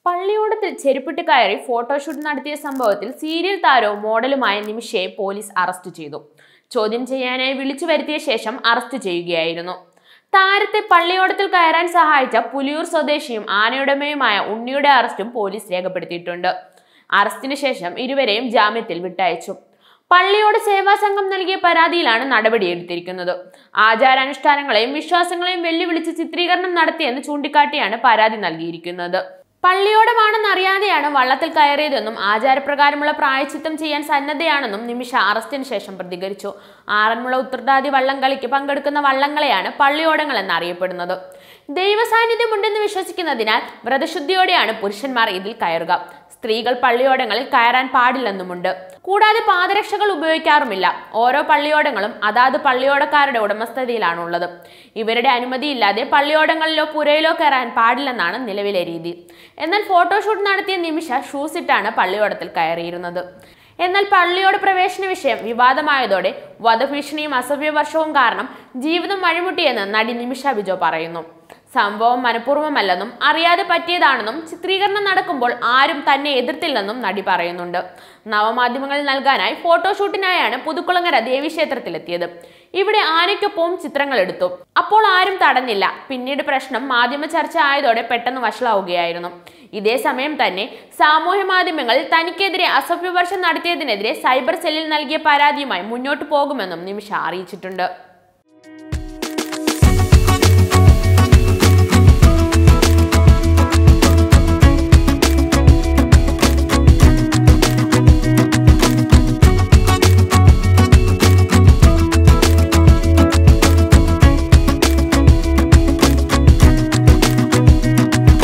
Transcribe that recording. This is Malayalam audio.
പള്ളിയോടത്തിൽ ചെരുപ്പിട്ട് കയറി ഫോട്ടോഷൂട്ട് നടത്തിയ സംഭവത്തിൽ സീരിയൽ താരവും മോഡലുമായ നിമിഷയെ പോലീസ് അറസ്റ്റ് ചെയ്തു ചോദ്യം ചെയ്യാനായി വിളിച്ചു വരുത്തിയ ശേഷം അറസ്റ്റ് ചെയ്യുകയായിരുന്നു താരത്തെ പള്ളിയോടത്തിൽ കയറാൻ സഹായിച്ച പുലിയൂർ സ്വദേശിയും ആനയുടമയുമായ ഉണ്ണിയുടെ അറസ്റ്റും പോലീസ് രേഖപ്പെടുത്തിയിട്ടുണ്ട് അറസ്റ്റിന് ശേഷം ഇരുവരെയും ജാമ്യത്തിൽ വിട്ടയച്ചു പള്ളിയോട് സേവാ സംഘം നൽകിയ പരാതിയിലാണ് നടപടിയെടുത്തിരിക്കുന്നത് ആചാരാനുഷ്ഠാനങ്ങളെയും വിശ്വാസങ്ങളെയും വെല്ലുവിളിച്ച് ചിത്രീകരണം നടത്തിയെന്ന് ചൂണ്ടിക്കാട്ടിയാണ് പരാതി നൽകിയിരിക്കുന്നത് പള്ളിയോടമാണെന്നറിയാതെയാണ് വള്ളത്തിൽ കയറിയതെന്നും ആചാരപ്രകാരമുള്ള പ്രായച്ചിത്തം ചെയ്യാൻ സന്നദ്ധയാണെന്നും നിമിഷ അറസ്റ്റിന് ശേഷം പ്രതികരിച്ചു ആറന്മുള ഉത്രട്ടാതി വള്ളംകളിക്ക് പങ്കെടുക്കുന്ന വള്ളങ്ങളെയാണ് പള്ളിയോടങ്ങൾ എന്നറിയപ്പെടുന്നത് ദൈവസാന്നിധ്യമുണ്ടെന്ന് വിശ്വസിക്കുന്നതിനാൽ വ്രതശുദ്ധിയോടെയാണ് പുരുഷന്മാർ ഇതിൽ കയറുക സ്ത്രീകൾ പള്ളിയോടങ്ങളിൽ കയറാൻ പാടില്ലെന്നുമുണ്ട് കൂടാതെ പാദരക്ഷകൾ ഉപയോഗിക്കാറുമില്ല ഓരോ പള്ളിയോടങ്ങളും അതാത് പള്ളിയോടക്കാരുടെ ഉടമസ്ഥതയിലാണുള്ളത് ഇവരുടെ അനുമതിയില്ലാതെ പള്ളിയോടങ്ങളിലോ പുരയിലോ കയറാൻ പാടില്ലെന്നാണ് നിലവിലെ രീതി എന്നാൽ ഫോട്ടോഷൂട്ട് നടത്തിയ നിമിഷ ഷൂസ് ഇട്ടാണ് പള്ളിയോടത്തിൽ കയറിയിരുന്നത് എന്നാൽ പള്ളിയോട് പ്രവേശന വിഷയം വിവാദമായതോടെ വധഭീഷണിയും അസഭ്യവർഷവും കാരണം ജീവിതം വഴിമുട്ടിയെന്ന് നടി നിമിഷ ബിജോ പറയുന്നു സംഭവം മനഃപൂർവ്വമല്ലെന്നും അറിയാതെ പറ്റിയതാണെന്നും ചിത്രീകരണം നടക്കുമ്പോൾ ആരും തന്നെ എതിർത്തില്ലെന്നും നടി പറയുന്നുണ്ട് നവമാധ്യമങ്ങളിൽ നൽകാനായി ഫോട്ടോഷൂട്ടിനായാണ് പുതുക്കുളങ്ങര ദേവീക്ഷേത്രത്തിലെത്തിയത് ഇവിടെ ആനയ്ക്കൊപ്പവും ചിത്രങ്ങൾ എടുത്തു അപ്പോൾ ആരും തടഞ്ഞില്ല പിന്നീട് പ്രശ്നം മാധ്യമ ചർച്ച ആയതോടെ പെട്ടെന്ന് വഷളാവുകയായിരുന്നു ഇതേ സമയം തന്നെ സാമൂഹ്യ മാധ്യമങ്ങളിൽ തനിക്കെതിരെ അസഭ്യവർഷം നടത്തിയതിനെതിരെ സൈബർ സെല്ലിൽ നൽകിയ പരാതിയുമായി മുന്നോട്ടു പോകുമെന്നും നിമിഷ അറിയിച്ചിട്ടുണ്ട്